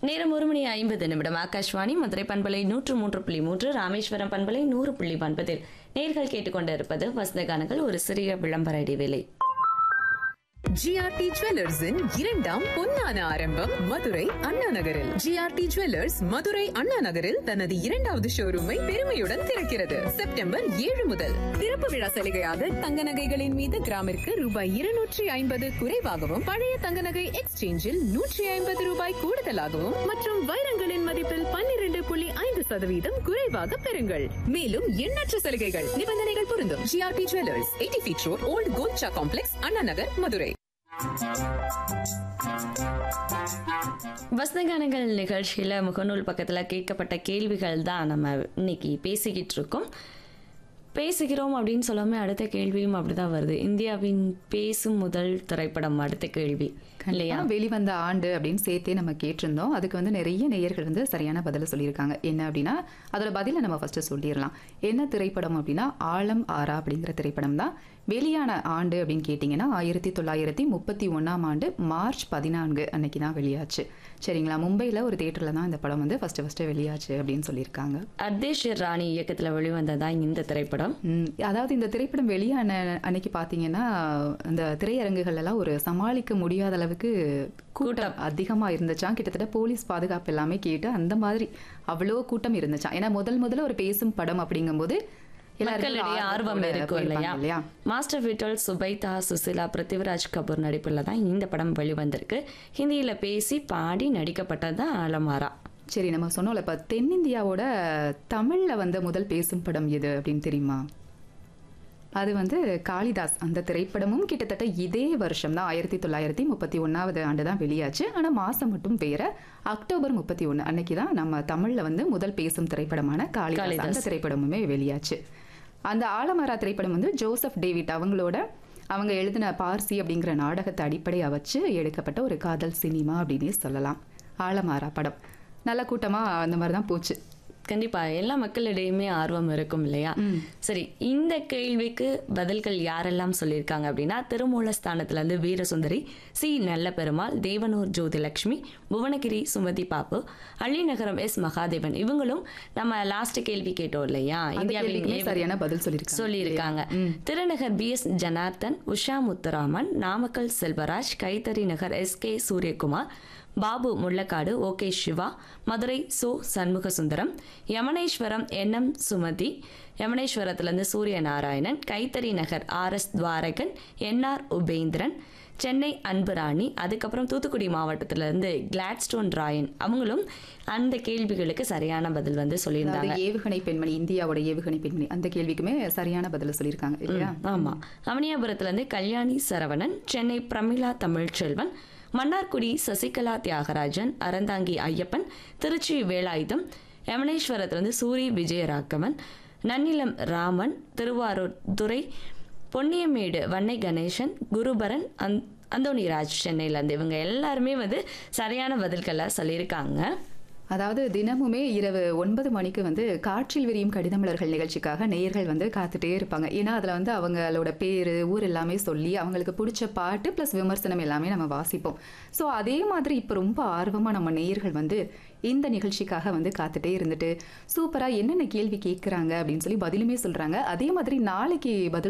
நேரம் ஒரு மணி ஐம்பது நிமிடம் ஆகாஷ்வாணி மதுரை பண்பலை நூற்று மூன்று புள்ளி மூன்று ராமேஸ்வரம் பண்பலை நூறு புள்ளி ஒன்பதில் நேர்கள் கேட்டுக்கொண்டிருப்பது வசந்தகானங்கள் ஒரு சிறிய விளம்பர இடைவேளை ஜிஆர்டி ஜுவல்லர்ஸின் இரண்டாம் பொன்னான ஆரம்பம் மதுரை அண்ணா நகரில் ஜிஆர்டி ஜுவல்லர்ஸ் மதுரை அண்ணா நகரில் தனது இரண்டாவது ஷோரூமை பெருமையுடன் திறக்கிறது செப்டம்பர் ஏழு முதல் திறப்பு விழா சலுகையாக தங்க நகைகளின் மீது கிராமிற்கு ரூபாய் இருநூற்றி ஐம்பது குறைவாகவும் பழைய தங்க நகை எக்ஸ்சேஞ்சில் நூற்றி ஐம்பது ரூபாய் கூடுதலாகவும் மற்றும் வைரங்களின் மதிப்பில் பன்னிரண்டு புள்ளி ஐந்து சதவீதம் குறைவாக பெறுங்கள் மேலும் எண்ணற்ற சலுகைகள் நிபந்தனைகள் பொருந்தும் GRT jewellers eighty feet road old Golcha complex Anna Nagar Madurai வசந்தகானங்கள் நிகழ்ச்சியில் முகநூல் பக்கத்தில் கேட்கப்பட்ட கேள்விகள் தான் நம்ம இன்னைக்கு பேசிக்கிட்டு இருக்கோம் பேசுகிறோம் அப்படின்னு சொல்லாம அடுத்த கேள்வியும் அப்படிதான் வருது இந்தியாவின் பேசும் முதல் திரைப்படம் அடுத்த கேள்வி இல்லையா கண்டிப்பா வெளிவந்த ஆண்டு அப்படின்னு சேர்த்தே நம்ம கேட்டிருந்தோம் அதுக்கு வந்து நிறைய நேயர்கள் வந்து சரியான பதில சொல்லியிருக்காங்க என்ன அப்படின்னா அதோட பதிலை நம்ம ஃபர்ஸ்ட் சொல்லிடலாம் என்ன திரைப்படம் அப்படின்னா ஆழம் ஆரா அப்படிங்கிற திரைப்படம் தான் வெளியான ஆண்டு அப்படின்னு கேட்டிங்கன்னா ஆயிரத்தி தொள்ளாயிரத்தி முப்பத்தி ஒன்றாம் ஆண்டு மார்ச் பதினான்கு அன்னைக்கு தான் வெளியாச்சு சரிங்களா மும்பையில் ஒரு தேட்டரில் தான் இந்த படம் வந்து ஃபர்ஸ்ட் ஃபர்ஸ்ட் வெளியாச்சு அப்படின்னு சொல்லியிருக்காங்க அர்தேஷ் ராணி இயக்கத்தில் வெளிவந்ததான் இந்த திரைப்படம் ம், அதாவது இந்த திரைப்படம் வெளியான அன்னைக்கு பார்த்தீங்கன்னா அந்த திரையரங்குகள் எல்லாம் ஒரு சமாளிக்க முடியாத அளவுக்கு கூட்டம் அதிகமா இருந்துச்சாம் கிட்டத்தட்ட போலீஸ் பாதுகாப்பு எல்லாமே கேட்டு அந்த மாதிரி அவ்வளோ கூட்டம் இருந்துச்சாம் ஏன்னா முதல் முதல்ல ஒரு பேசும் படம் அப்படிங்கும்போது எல்லாருக்கும் மக்களிடையே ஆர்வம் ஆர்வத்தோட இருக்கும் போயிருப்பாங்க இல்லையா மாஸ்டர் விட்டல் சுபைதா சுசிலா பிருத்திவிராஜ் கபூர் நடிப்பில் தான் இந்த படம் வெளிவந்திருக்கு ஹிந்தியில் பேசி பாடி நடிக்கப்பட்டது தான் ஆலமாரா சரி நம்ம சொன்னோம்ல இப்போ தென்னிந்தியாவோட தமிழ்ல வந்த முதல் பேசும் படம் எது அப்படின்னு தெரியுமா அது வந்து காளிதாஸ் அந்த திரைப்படமும் கிட்டத்தட்ட இதே வருஷம் தான் ஆயிரத்தி தொள்ளாயிரத்தி முப்பத்தி ஒன்றாவது ஆண்டு தான் வெளியாச்சு ஆனால் மாதம் மட்டும் வேற அக்டோபர் முப்பத்தி ஒன்று அன்னைக்கு தான் நம்ம தமிழில் வந்து முதல் பேசும் திரைப்படமான காளிதாஸ் காளிதாஸ். அந்த திரைப்படமுமே வெளியாச்சு அந்த ஆலமரா திரைப்படம் வந்து ஜோசப் டேவிட் அவங்களோட அவங்க எழுதின பார்சி அப்படிங்கிற நாடகத்தை அடிப்படையாக வச்சு எடுக்கப்பட்ட ஒரு காதல் சினிமா அப்படின்னே சொல்லலாம் ஆலமாரா படம் நல்ல கூட்டமாக அந்த மாதிரி தான் போச்சு கண்டிப்பா எல்லா மக்களிடையுமே ஆர்வம் இருக்கும் இல்லையா சரி இந்த கேள்விக்கு பதில்கள் யாரெல்லாம் சொல்லியிருக்காங்க அப்படின்னா திருமூலஸ்தானத்துல இருந்து வீரசுந்தரி சி நல்ல பெருமாள் தேவனூர் ஜோதிலட்சுமி புவனகிரி சுமதி பாப்பு அள்ளிநகரம் எஸ் மகாதேவன் இவங்களும் நம்ம லாஸ்ட் கேள்வி கேட்டோம் இல்லையா அந்த இந்தியாவின் கேள்விக்குமே ஏவ- சரியான பதில் சொல்லியிருக்காங்க சொல்லியிருக்காங்க Thirunagar P S Janardhan Usha Muthuraman Namakkal Selvaraj Kaithari Nagar S K Suriyakumar Babu Mullakadu okay Siva Madurai சோ சண்முக சுந்தரம் யமனேஸ்வரம் என்எம் சுமதி யமனேஸ்வரத்திலிருந்து Surya Narayanan Kaithari Nagar R S Dwarakan N R Upendran Chennai Anburani அதுக்கப்புறம் தூத்துக்குடி மாவட்டத்திலிருந்து கிளாட்ஸ்டோன் ராயன் அவங்களும் அந்த கேள்விகளுக்கு சரியான பதில் வந்து சொல்லியிருந்தாங்க அதாவது ஏவுகணை பெண்மணி இந்தியாவோட ஏவுகணை பெண்மணி அந்த கேள்விக்குமே சரியான பதில் சொல்லியிருக்காங்க இல்லையா ஆமா அவனியாபுரத்துல இருந்து கல்யாணி சரவணன் சென்னை பிரமிளா தமிழ்ச்செல்வன் மன்னார்குடி சசிகலா தியாகராஜன் அறந்தாங்கி ஐயப்பன் திருச்சி வேலாயுதம் யமனேஸ்வரத்திலிருந்து சூரி விஜயராகவன் நன்னிலம் ராமன் திருவாரூர் துரை பொன்னியமேடு வன்னை கணேசன் குருபரன் அந் அந்தோணிராஜ் சென்னையிலேருந்து இவங்க எல்லாருமே வந்து சரியான பதில்களை சொல்லியிருக்காங்க அதாவது தினமுமே இரவு ஒன்பது மணிக்கு வந்து காற்றில் விரியும் கடிதமலர்கள் நிகழ்ச்சிக்காக நேயர்கள் வந்து காத்துட்டே இருப்பாங்க ஏன்னா அதில் வந்து அவங்களோட பேர் ஊர் எல்லாமே சொல்லி அவங்களுக்கு பிடிச்ச பாட்டு ப்ளஸ் விமர்சனம் எல்லாமே நம்ம வாசிப்போம் ஸோ அதே மாதிரி இப்போ ரொம்ப ஆர்வமாக நம்ம நேயர்கள் வந்து இந்த நிகழ்ச்சிக்காக வந்து காத்துட்டே இருந்துட்டு சூப்பராக என்னென்ன கேள்வி கேட்குறாங்க அப்படின்னு சொல்லி பதிலுமே சொல்கிறாங்க அதே மாதிரி நாளைக்கு பதில்